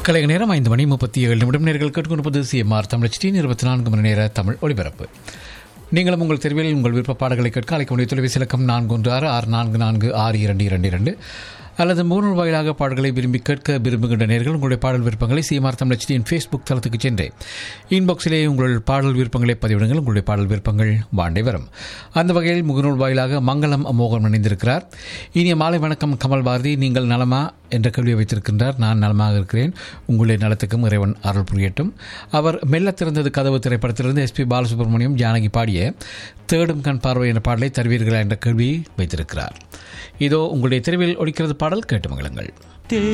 கலைய நேரம் ஐந்து மணி முப்பத்தி ஏழு நிமிடம் நேர்கள் கேட்டுக்கொண்டிருப்பது சிஎம்ஆர் தமிழ் டி இருபத்தி நான்கு மணி நேர தமிழ் ஒளிபரப்பு நீங்களும் உங்கள் தெருவில் உங்கள் விருப்ப பாடல்களை கேட்க அழைக்க முடிய தொலைபேசி இலக்கம் நான்கு ஒன்று ஆறு ஆறு நான்கு நான்கு ஆறு இரண்டு இரண்டு இரண்டு அல்லது மூணு வாயிலாக பாடல்களை விரும்பி கேட்க விரும்புகின்ற நேர்கள் உங்களுடைய பாடல் விருப்பங்களை சிஎம்ஆர் தமிழ் டியின் ஃபேஸ்புக் தளத்துக்கு சென்று இன்பாக்ஸிலே உங்கள் பாடல் விருப்பங்களை பதிவிடுங்கள் உங்களுடைய பாடல் விருப்பங்கள் வாண்டை வரும் அந்த வகையில் முகநூல் வாயிலாக மங்களம் அமோகன் இணைந்திருக்கிறார் இனிய மாலை வணக்கம் கமல் பாரதி நீங்கள் நலமா என்ற கேள்வியை வைத்திருக்கின்றார் நான் நலமாக இருக்கிறேன் உங்களுடைய நலத்துக்கும் இறைவன் அருள் புரியட்டும் அவர் மெல்ல திறந்தது கதவு திரைப்படத்திலிருந்து எஸ்பி பாலசுப்ரமணியம் ஜானகி பாடிய தேடும் கண் பார்வை என்ற பாடலை தருவீர்களா என்ற கேள்வியை வைத்திருக்கிறார் இதோ உங்களுடைய தெருவில் ஒழிக்கிறது பாடல் கேட்டு மகிழுங்கள்